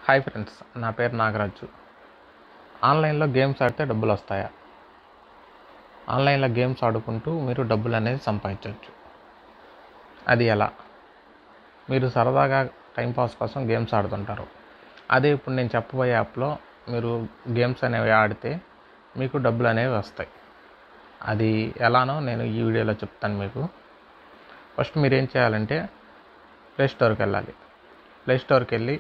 hi friends నా పేరు నాగరాజు ఆన్లైన్లో గేమ్స్ ఆడితే డబ్బులు వస్తాయా ఆన్లైన్లో గేమ్స్ ఆడుకుంటూ మీరు డబ్బులు అనేది సంపాదించవచ్చు అది ఎలా మీరు సరదాగా టైంపాస్ కోసం గేమ్స్ ఆడుతుంటారు అదే ఇప్పుడు నేను చెప్పబోయే యాప్లో మీరు గేమ్స్ అనేవి ఆడితే మీకు డబ్బులు అనేవి వస్తాయి అది ఎలానో నేను ఈ వీడియోలో చెప్తాను మీకు ఫస్ట్ మీరు ఏం చేయాలంటే ప్లే స్టోర్కి వెళ్ళాలి ప్లే స్టోర్కి వెళ్ళి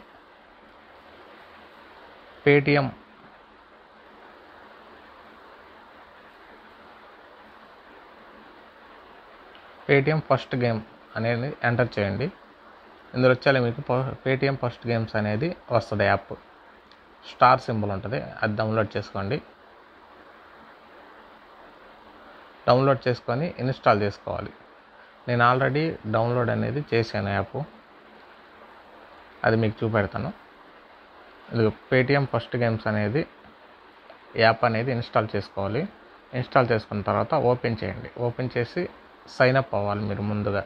పేటిఎం పేటిఎం ఫస్ట్ గేమ్ అనేది ఎంటర్ చేయండి ఇందులో వచ్చేలా మీకు పేటిఎం ఫస్ట్ గేమ్స్ అనేది వస్తుంది యాప్ స్టార్ సింబల్ ఉంటుంది అది డౌన్లోడ్ చేసుకోండి డౌన్లోడ్ చేసుకొని ఇన్స్టాల్ చేసుకోవాలి నేను ఆల్రెడీ డౌన్లోడ్ అనేది చేశాను యాప్ అది మీకు చూపెడతాను ఇది పేటిఎం ఫస్ట్ గేమ్స్ అనేది యాప్ అనేది ఇన్స్టాల్ చేసుకోవాలి ఇన్స్టాల్ చేసుకున్న తర్వాత ఓపెన్ చేయండి ఓపెన్ చేసి సైన్ అప్ అవ్వాలి మీరు ముందుగా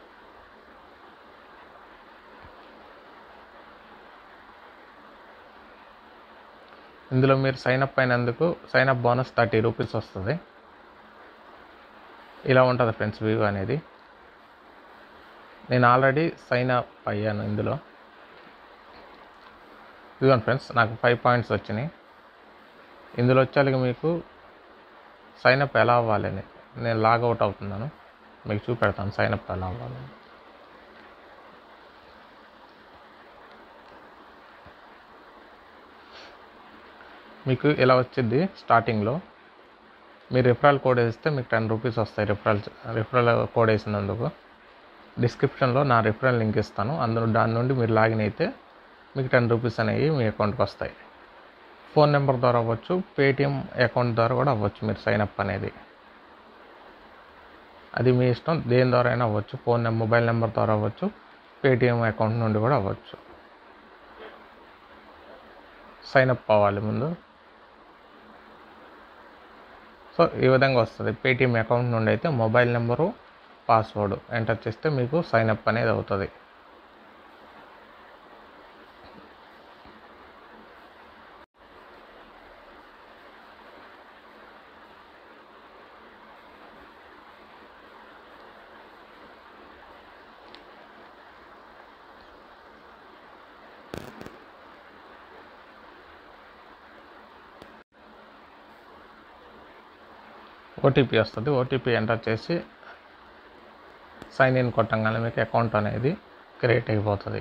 ఇందులో మీరు సైన్ అప్ అయినందుకు sign up bonus thirty rupees వస్తుంది ఇలా ఉంటుంది ఫ్రెండ్స్ వ్యూ అనేది నేను ఆల్రెడీ సైన్ అప్ అయ్యాను ఇందులో ఇదిగోండి ఫ్రెండ్స్ నాకు ఫైవ్ పాయింట్స్ వచ్చినాయి ఇందులో వచ్చేలాగా మీకు సైన్ అప్ ఎలా అవ్వాలని నేను లాగౌట్ అవుతున్నాను మీకు చూపెడతాను సైన్ అప్ ఎలా అవ్వాలని మీకు ఇలా వచ్చింది స్టార్టింగ్లో మీరు రిఫరల్ కోడ్ వేస్తే మీకు టెన్ రూపీస్ వస్తాయి రిఫరల్ రిఫరల్ కోడ్ వేసినందుకు డిస్క్రిప్షన్లో నా రిఫరల్ లింక్ ఇస్తాను అందులో దాని నుండి మీరు లాగిన్ అయితే మీకు టెన్ రూపీస్ అనేవి మీ అకౌంట్కి వస్తాయి ఫోన్ నెంబర్ ద్వారా అవ్వచ్చు పేటిఎం అకౌంట్ ద్వారా కూడా అవ్వచ్చు మీరు సైన్ అప్ అనేది అది మీ ఇష్టం దేని ద్వారా అయినా అవ్వచ్చు ఫోన్ నెంబర్ మొబైల్ నెంబర్ ద్వారా అవ్వచ్చు పేటిఎం అకౌంట్ నుండి కూడా అవ్వచ్చు సైన్ అప్ అవ్వాలి ముందు సో ఈ విధంగా వస్తుంది పేటిఎం అకౌంట్ నుండి అయితే మొబైల్ నెంబరు పాస్వర్డ్ ఎంటర్ చేస్తే మీకు సైన్ అప్ అనేది అవుతుంది ఓటీపీ వస్తుంది ఓటీపీ ఎంటర్ చేసి సైన్ ఇన్ కొట్టంగానే మీకు అకౌంట్ అనేది క్రియేట్ అయిపోతుంది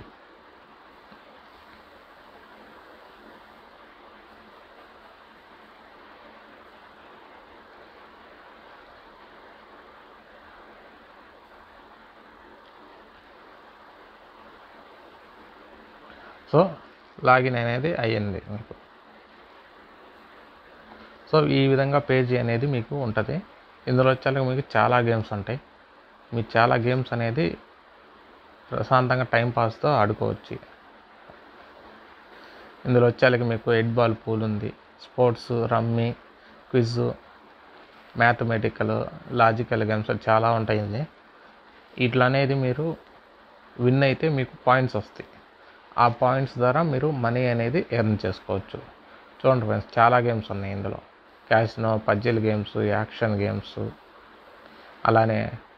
సో లాగిన్ అనేది అయ్యింది మీకు సో ఈ విధంగా పేజీ అనేది మీకు ఉంటుంది ఇందులో వచ్చేలాగా మీకు చాలా గేమ్స్ ఉంటాయి మీరు చాలా గేమ్స్ అనేది ప్రశాంతంగా టైం పాస్తో ఆడుకోవచ్చు ఇందులో వచ్చేలాగా మీకు హెడ్ బాల్ పూల్ ఉంది sports rummy quiz mathematical logical games చాలా ఉంటాయి ఇట్లా అనేది మీరు విన్ అయితే మీకు పాయింట్స్ వస్తాయి ఆ పాయింట్స్ ద్వారా మీరు మనీ అనేది ఎర్న్ చేసుకోవచ్చు చూడండి ఫ్రెండ్స్ చాలా గేమ్స్ ఉన్నాయి ఇందులో casino puzzle games action games అలానే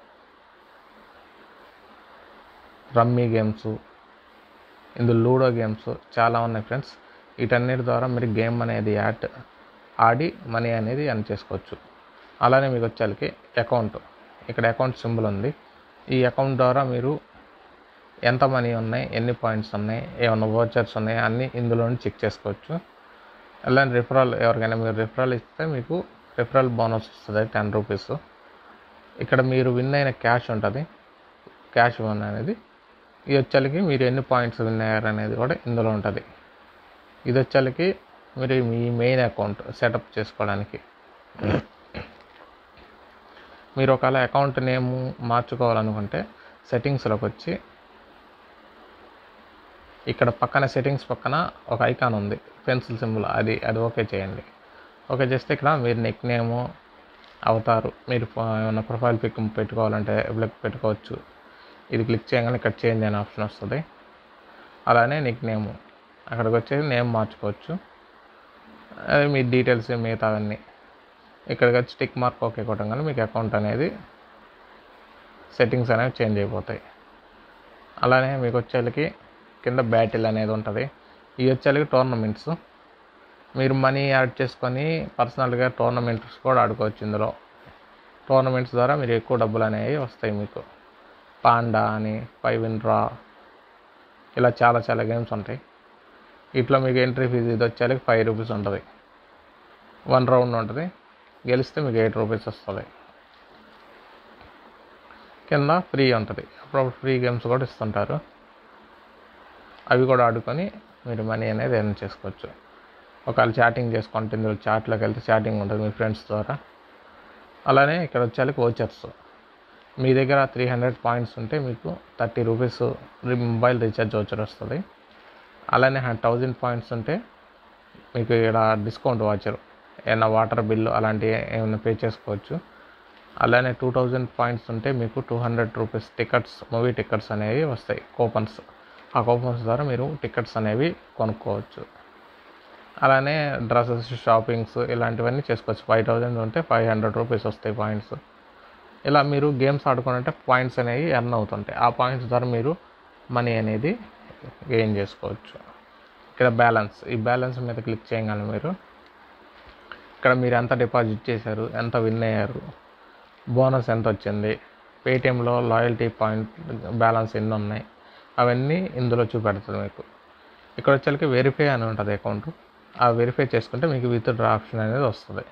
రమ్మీ గేమ్స్ ఇందులో లూడో గేమ్స్ చాలా ఉన్నాయి ఫ్రెండ్స్ వీటన్నిటి ద్వారా మీరు గేమ్ అనేది యాడ్ ఆడి మనీ అనేది ఎర్న్ చేసుకోవచ్చు అలానే మీకు వచ్చేసరికి అకౌంట్ ఇక్కడ అకౌంట్ సింబల్ ఉంది ఈ అకౌంట్ ద్వారా మీరు ఎంత మనీ ఉన్నాయి ఎన్ని పాయింట్స్ ఉన్నాయి ఏమైనా వోచర్స్ ఉన్నాయి అన్నీ ఇందులో చెక్ చేసుకోవచ్చు అలానే రిఫరల్ ఎవరికైనా మీరు రిఫరల్ ఇస్తే మీకు రిఫరల్ బోనస్ వస్తుంది టెన్ రూపీస్ ఇక్కడ మీరు విన్ అయిన క్యాష్ ఉంటుంది క్యాష్ వన్ అనేది ఇది వచ్చేసరికి మీరు ఎన్ని పాయింట్స్ విన్ అయ్యారు అనేది కూడా ఇందులో ఉంటుంది ఇది వచ్చేసరికి మీరు మీ మెయిన్ అకౌంట్ సెటప్ చేసుకోవడానికి మీరు ఒకవేళ అకౌంట్ నేమ్ మార్చుకోవాలనుకుంటే సెట్టింగ్స్లోకి వచ్చి ఇక్కడ పక్కన సెట్టింగ్స్ పక్కన ఒక ఐకాన్ ఉంది పెన్సిల్ సింబల్ అది అది ఓకే చేయండి ఓకే చేస్తే ఇక్కడ మీరు నెక్ నేము అవుతారు మీరు ఏమైనా ప్రొఫైల్ పిక్ పెట్టుకోవాలంటే బ్లక్ పెట్టుకోవచ్చు ఇది క్లిక్ చేయగానే ఇక్కడ చేంజ్ అనే ఆప్షన్ వస్తుంది అలానే నిక్ నేము అక్కడికి వచ్చేసి నేమ్ మార్చుకోవచ్చు అది మీ డీటెయిల్స్ మిగతావన్నీ ఇక్కడికి వచ్చి టిక్ మార్క్ ఓకే కొట్టగానే మీకు అకౌంట్ అనేది సెట్టింగ్స్ అనేవి చేంజ్ అయిపోతాయి అలానే మీకు వచ్చేళ్ళకి కింద బ్యాటిల్ అనేది ఉంటుంది ఇవి వచ్చేళ్ళకి టోర్నమెంట్స్ మీరు మనీ యాడ్ చేసుకొని పర్సనల్గా టోర్నమెంట్స్ కూడా ఆడుకోవచ్చు ఇందులో టోర్నమెంట్స్ ద్వారా మీరు ఎక్కువ డబ్బులు అనేవి వస్తాయి మీకు పాండా అని ఫైవ్ ఇన్ డ్రా ఇలా చాలా చాలా గేమ్స్ ఉంటాయి ఇట్లా మీకు ఎంట్రీ ఫీజు ఇది వచ్చేళ్ళకి ఫైవ్ రూపీస్ ఉంటుంది వన్ రౌండ్ ఉంటుంది గెలిస్తే మీకు ఎయిట్ రూపీస్ వస్తుంది కింద ఫ్రీ ఉంటుంది అప్పుడప్పుడు ఫ్రీ గేమ్స్ కూడా ఇస్తుంటారు అవి కూడా ఆడుకొని మీరు మనీ అనేది ఎర్న్ చేసుకోవచ్చు ఒకవేళ చాటింగ్ చేసుకుంటే ఇందులో చాట్లోకి వెళ్తే చాటింగ్ ఉంటుంది మీ ఫ్రెండ్స్ ద్వారా అలానే ఇక్కడ వచ్చేళ్ళకి ఓచర్స్ మీ దగ్గర త్రీ హండ్రెడ్ పాయింట్స్ ఉంటే మీకు thirty rupees mobile recharge voucher వస్తుంది అలానే థౌజండ్ పాయింట్స్ ఉంటే మీకు ఇక్కడ డిస్కౌంట్ వాచర్ ఏమైనా వాటర్ బిల్లు అలాంటివి ఏమైనా పే చేసుకోవచ్చు అలానే టూ థౌజండ్ పాయింట్స్ ఉంటే మీకు two hundred rupees tickets movie tickets అనేవి వస్తాయి కూపన్స్ ఆ కూపన్స్ ద్వారా మీరు టికెట్స్ అనేవి కొనుక్కోవచ్చు అలానే డ్రెస్సెస్ షాపింగ్స్ ఇలాంటివన్నీ చేసుకోవచ్చు ఫైవ్ థౌజండ్ ఉంటే ఫైవ్ హండ్రెడ్ రూపీస్ వస్తాయి పాయింట్స్ ఇలా మీరు గేమ్స్ ఆడుకుంటే పాయింట్స్ అనేవి ఎర్న్ అవుతుంటాయి ఆ పాయింట్స్ ద్వారా మీరు మనీ అనేది గెయిన్ చేసుకోవచ్చు ఇక్కడ బ్యాలెన్స్ ఈ బ్యాలెన్స్ మీద క్లిక్ చేయగానే మీరు ఇక్కడ మీరు ఎంత డిపాజిట్ చేశారు ఎంత విన్ అయ్యారు బోనస్ ఎంత వచ్చింది పేటిఎంలో లాయల్టీ పాయింట్ బ్యాలెన్స్ ఎన్ని ఉన్నాయి అవన్నీ ఇందులో చూపెడుతుంది మీకు ఇక్కడ వచ్చేసరికి వెరిఫై అని ఉంటుంది అకౌంట్ ఆ వెరిఫై చేసుకుంటే మీకు విత్ డ్రా ఆప్షన్ అనేది వస్తుంది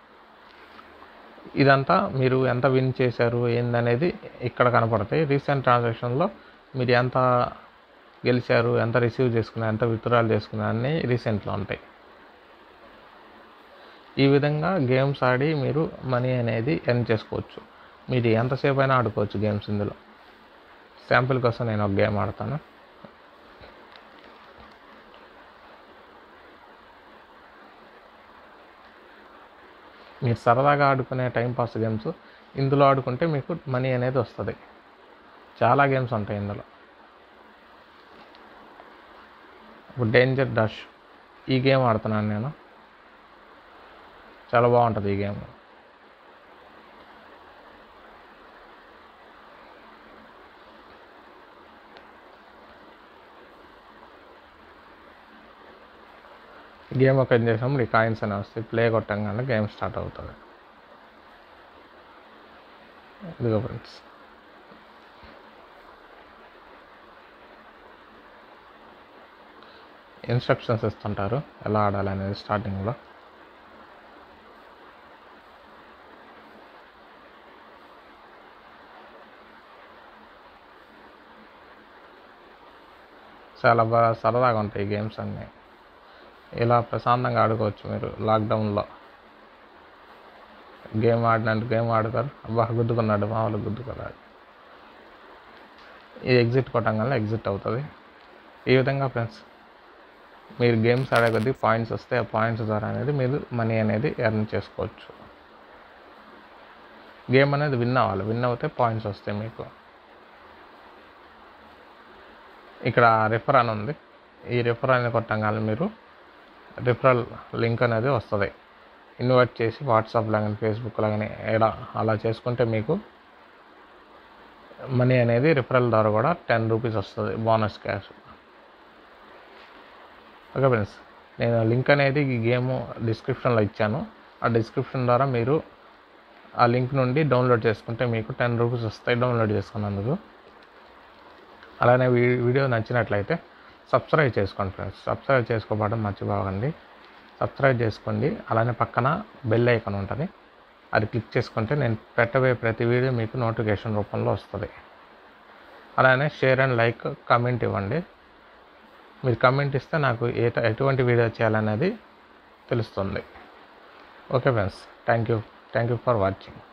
ఇదంతా మీరు ఎంత విన్ చేశారు ఏందనేది ఇక్కడ కనపడతాయి రీసెంట్ ట్రాన్సాక్షన్లో మీరు ఎంత గెలిచారు ఎంత రిసీవ్ చేసుకున్నారు ఎంత విత్డ్రాల్ చేసుకున్నారు అన్నీ రీసెంట్లో ఉంటాయి ఈ విధంగా గేమ్స్ ఆడి మీరు మనీ అనేది ఎర్న్ చేసుకోవచ్చు మీరు ఎంతసేపు అయినా ఆడుకోవచ్చు గేమ్స్ ఇందులో శాంపిల్ కోసం నేను ఒక గేమ్ ఆడతాను మీరు సరదాగా ఆడుకునే టైంపాస్ గేమ్స్ ఇందులో ఆడుకుంటే మీకు మనీ అనేది వస్తుంది చాలా గేమ్స్ ఉంటాయి ఇందులో ఇప్పుడు డేంజర్ డష్ ఈ గేమ్ ఆడుతున్నాను నేను చాలా బాగుంటుంది ఈ గేమ్ గేమ్ ఓపెన్ చేసినప్పుడు ఈ కాయిన్స్ అని వస్తాయి ప్లే కొట్టంగానే గేమ్ స్టార్ట్ అవుతుంది ఇదిగో ఫ్రెండ్స్ ఇన్స్ట్రక్షన్స్ ఇస్తుంటారు ఎలా ఆడాలి అనేది స్టార్టింగ్లో చాలా బాగా సరదాగా ఉంటాయి ఈ గేమ్స్ అన్నీ ఇలా ప్రశాంతంగా ఆడుకోవచ్చు మీరు లాక్డౌన్లో గేమ్ ఆడినట్టు గేమ్ ఆడతారు అబ్బా గుద్దుకున్నాడు మామూలు గుద్దుకున్నాడు ఇది ఎగ్జిట్ కొట్టంగానే ఎగ్జిట్ అవుతుంది ఈ విధంగా ఫ్రెండ్స్ మీరు గేమ్స్ ఆడే కొద్దీ పాయింట్స్ వస్తే ఆ పాయింట్స్ ద్వారా అనేది మీరు మనీ అనేది ఎర్న్ చేసుకోవచ్చు గేమ్ అనేది విన్ అవ్వాలి విన్ అవుతే పాయింట్స్ వస్తాయి మీకు ఇక్కడ రిఫర్ అని ఉంది ఈ రిఫర్ అని కొట్టంగానే మీరు రిఫరల్ లింక్ అనేది వస్తుంది ఇన్వైట్ చేసి వాట్సాప్ లాగానే ఫేస్బుక్ లాగానే ఎడ అలా చేసుకుంటే మీకు మనీ అనేది రిఫరల్ ద్వారా కూడా టెన్ రూపీస్ వస్తుంది బోనస్ క్యాష్ ఓకే ఫ్రెండ్స్ నేను లింక్ అనేది ఈ గేమ్ డిస్క్రిప్షన్లో ఇచ్చాను ఆ డిస్క్రిప్షన్ ద్వారా మీరు ఆ లింక్ నుండి డౌన్లోడ్ చేసుకుంటే మీకు టెన్ రూపీస్ వస్తాయి డౌన్లోడ్ చేసుకున్నందుకు అలానే వీ- వీడియో నచ్చినట్లయితే సబ్స్క్రైబ్ చేసుకోండి ఫ్రెండ్స్ సబ్స్క్రైబ్ చేసుకోవడం మర్చిపోకండి సబ్స్క్రైబ్ చేసుకోండి అలానే పక్కన బెల్ ఐకాన్ ఉంటుంది అది క్లిక్ చేసుకుంటే నేను పెట్టబోయే ప్రతి వీడియో మీకు నోటిఫికేషన్ రూపంలో వస్తుంది అలానే షేర్ అండ్ లైక్ కమెంట్ ఇవ్వండి మీరు కమెంట్ ఇస్తే నాకు ఏ ఎటువంటి వీడియో చేయాలనేది తెలుస్తుంది okay friends thank you thank you for watching